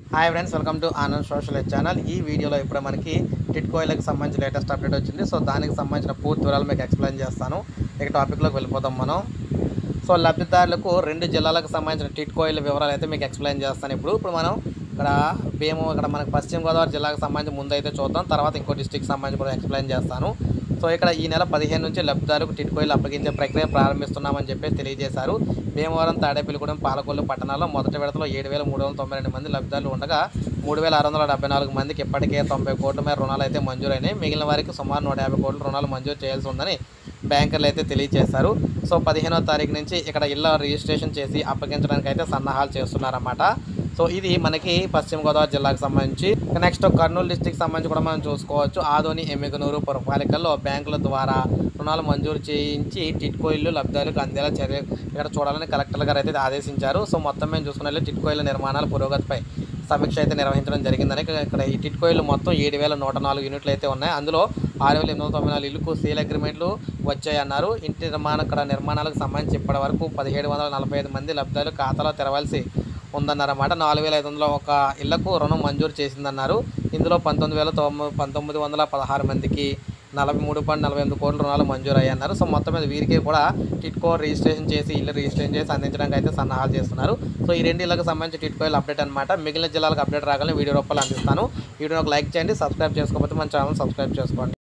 hi friends welcome to Anand social channel ఈ వీడియోలో ఇప్పుడు మనకి టిట్కోయిలకు సంబంధించి లేటెస్ట్ అప్డేట్ వచ్చింది సో దానికి సంబంధించిన పూర్తి వివరాలు మీకు ఎక్స్ప్లెయిన్ చేస్తాను ఇక టాపిక్లోకి వెళ్ళిపోతాం మనం సో లబ్ధిదారులకు రెండు జిల్లాలకు సంబంధించిన టిట్కోయిల వివరాలు అయితే మీకు ఎక్స్ప్లెయిన్ చేస్తాను ఇప్పుడు ఇప్పుడు మనం ఇక్కడ భీము ఇక్కడ మనకి పశ్చిమ గోదావరి జిల్లాకు సంబంధించి ముందు అయితే చూద్దాం తర్వాత ఇంకో డిస్టిక్ సంబంధించి కూడా ఎక్స్ప్లెయిన్ చేస్తాను సో ఇక్కడ ఈ నెల పదిహేను నుంచి లబ్ధిదారులకు టిట్కోయిలు అప్పగించే ప్రక్రియ ప్రారంభిస్తున్నామని చెప్పేసి తెలియజేశారు భీమవరం తాడేపల్లిగూడెం పాలకొల్లు పట్టణాల్లో మొదటి విడతలో ఏడు వేల మూడు వందల తొంభై రెండు మంది లబ్ధిదారులు ఉండగా మూడు వేల ఆరు వందల డెబ్బై నాలుగు మందికి ఇప్పటికే తొంభై కోట్ల మేర రుణాలు అయితే మంజూరైనాయి మిగిలిన వారికి సుమారు నూట యాభై కోట్ల రుణాలు మంజూరు చేయాల్సి ఉందని బ్యాంకర్లు అయితే తెలియజేశారు సో పదిహేనో తారీఖు నుంచి ఇక్కడ ఇళ్ళ రిజిస్ట్రేషన్ చేసి అప్పగించడానికి అయితే సన్నాహాలు చేస్తున్నారన్నమాట సో ఇది మనకి పశ్చిమ గోదావరి జిల్లాకు సంబంధించి నెక్స్ట్ కర్నూలు డిస్టిక్ సంబంధించి కూడా మనం చూసుకోవచ్చు ఆదోని ఎమ్మిగనూరు పురపాలికల్లో బ్యాంకుల ద్వారా రుణాలు మంజూరు చేయించి టిట్కో ఇల్లు లబ్ధిదారులకు అందేలా చర్య ఇక్కడ చూడాలని కలెక్టర్ గారు అయితే ఆదేశించారు సో మొత్తం మేము చూసుకున్నట్లు టిట్కో ఇళ్ళ నిర్మాణాల పురోగతిపై సమీక్ష అయితే నిర్వహించడం జరిగిందని ఇక్కడ- ఇక్కడ ఈ టిట్కో ఇల్లు మొత్తం ఏడు వేల నూట నాలుగు యూనిట్లు అయితే ఉన్నాయి అందులో ఆరు వేల ఎనిమిది వందల తొంభై నాలుగు ఇల్లుకు సేల్ అగ్రిమెంట్లు వచ్చాయన్నారు ఇంటి నిర్మాణ ఇక్కడ నిర్మాణాలకు సంబంధించి ఇప్పటి వరకు పదిహేడు వందల నలభై ఐదు మంది లబ్ధిదారులు ఖాతాలో తెరవాల్సి ఉందన్నారన్నమాట నాలుగు వేల ఐదు వందల ఒక ఇళ్లకు రుణం మంజూరు చేసిందన్నారు ఇందులో పంతొమ్మిది వేల తొమ్మిది పంతొమ్మిది వందల పదహారు మందికి నలభై మూడు పాయింట్ నలభై ఎనిమిది కోట్ల రుణాలు మంజూరు అయ్యన్నారు సో మొత్తం మీద వీరికి కూడా టిట్కో రిజిస్ట్రేషన్ చేసి ఇల్లు రిజిస్ట్రేషన్ చేసి అందించడానికి అయితే సన్నాహాలు చేస్తున్నారు సో ఈ రెండు ఇళ్ళకి సంబంధించి టిట్కోయిల్ అప్డేట్ అనమాట మిగిలిన జిల్లాలకు అప్డేట్ రాగానే వీడియో రూపాయలు అందిస్తాను వీడియోకి లైక్ చేయండి సబ్స్క్రైబ్ చేసుకోకపోతే మన ఛానల్ సబ్స్క్రైబ్ చేసుకోండి